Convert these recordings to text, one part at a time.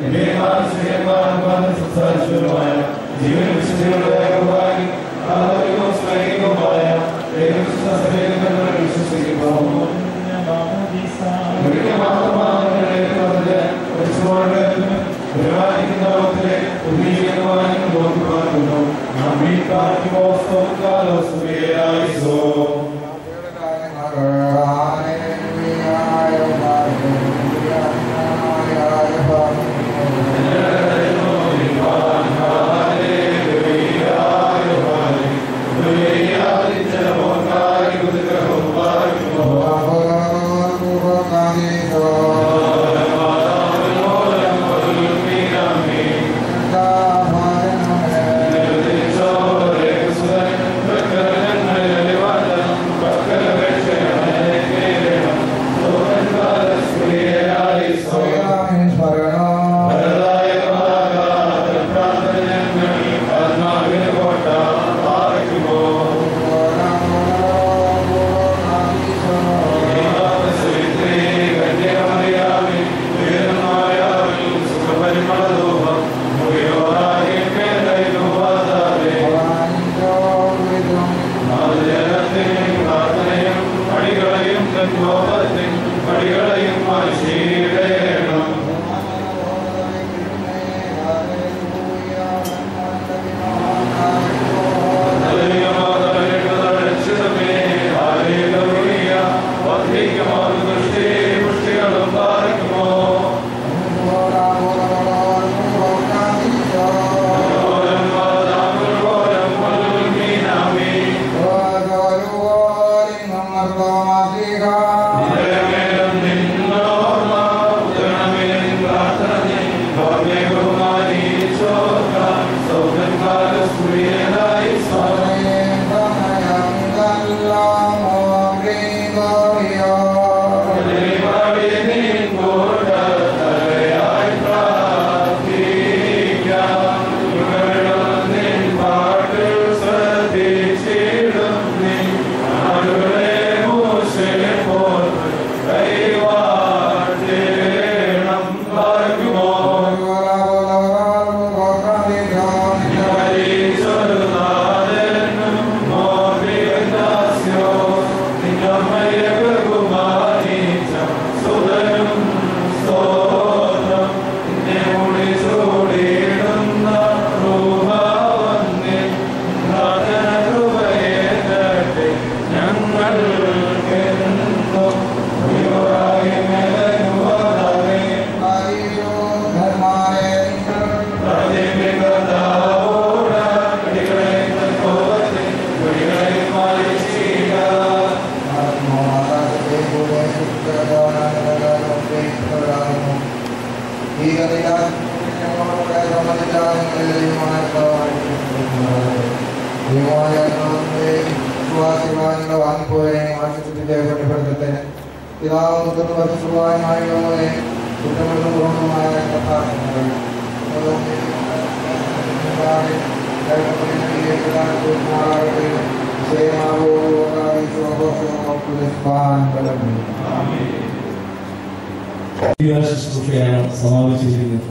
ശുശ്രൂഷയാണ് സമാപിച്ചിരിക്കുന്നത്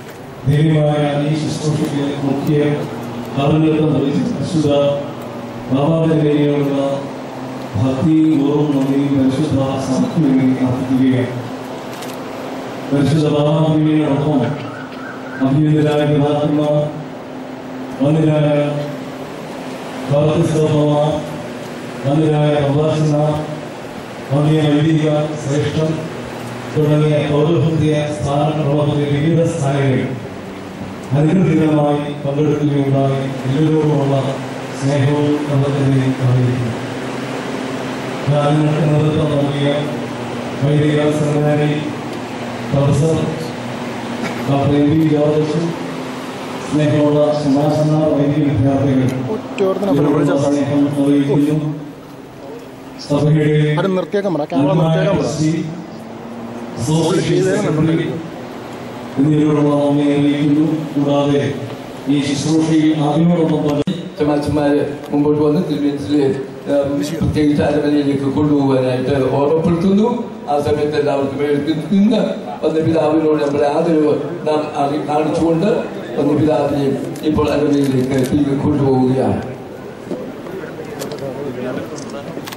ദൈവമായ ഈ ശുശ്രൂഷയ്ക്ക് മുഖ്യ കാരണത്വം വഹിച്ച പരിശുദ്ധ ബാബാദേവിയോടുള്ള ഭക്തി ഓർമ്മ നന്ദിയും പരിശുദ്ധ സമത്വം അർപ്പിക്കുകയാണ് പരിശുദ്ധ ബാബാദേവിയോടൊപ്പം അഭിനന്ദരായ പിതാക്കന്മാർ വന്ദരായ ഭാരതസഭ വന്ദരായ പ്രഭാഷണ വന്യ വൈദിക ശ്രേഷ്ഠം തുടങ്ങിയ പൗരഹൃദയ സ്ഥാനപ്രവർത്തന വിവിധ സ്ഥാനങ്ങളിൽ അനുഗ്രഹീതമായി പങ്കെടുക്കുകയുണ്ടായി എല്ലാവരോടുമുള്ള സ്നേഹവും കമ്പത്തിനെ അറിയിക്കുന്നു ഗാനങ്ങൾക്ക് നേതൃത്വം നൽകിയ വൈദിക seminary professor doctor M V George സ്നേഹമുള്ള സംഭാഷണ വൈദിക വിദ്യാർത്ഥികൾ ഇവരോടുള്ള സ്നേഹം അറിയിക്കുന്നു സഭയുടെ അത് നിർത്തിയേക്കാൻ പറ ക്യാമറ നിർത്തിയേക്കാൻ പറ എന്നിവരോടുള്ള നന്ദി അറിയിക്കുന്നു കൂടാതെ ഈ ശുശ്രൂഷയിൽ അതിനോടൊപ്പം തന്നെ ചമാച്ചന്മാര് മുമ്പോട്ട് വന്ന് തിരുവനന്തപുരത്തില് പ്രത്യേകിച്ച് അരമനയിലേക്ക് കൊണ്ടുപോകാനായിട്ട് ഓർമ്മപ്പെടുത്തുന്നു ആ സമയത്ത് എല്ലാവർക്കും എഴുതി നിന്ന് വന്യപിതാവിനോട് നമ്മുടെ ആദരവ് നാം അറി- കാണിച്ചുകൊണ്ട് വന്യപിതാവിനെയും ഇപ്പോൾ അരമയിലേക്ക് തിരികെ കൊണ്ടുപോവുകയാണ്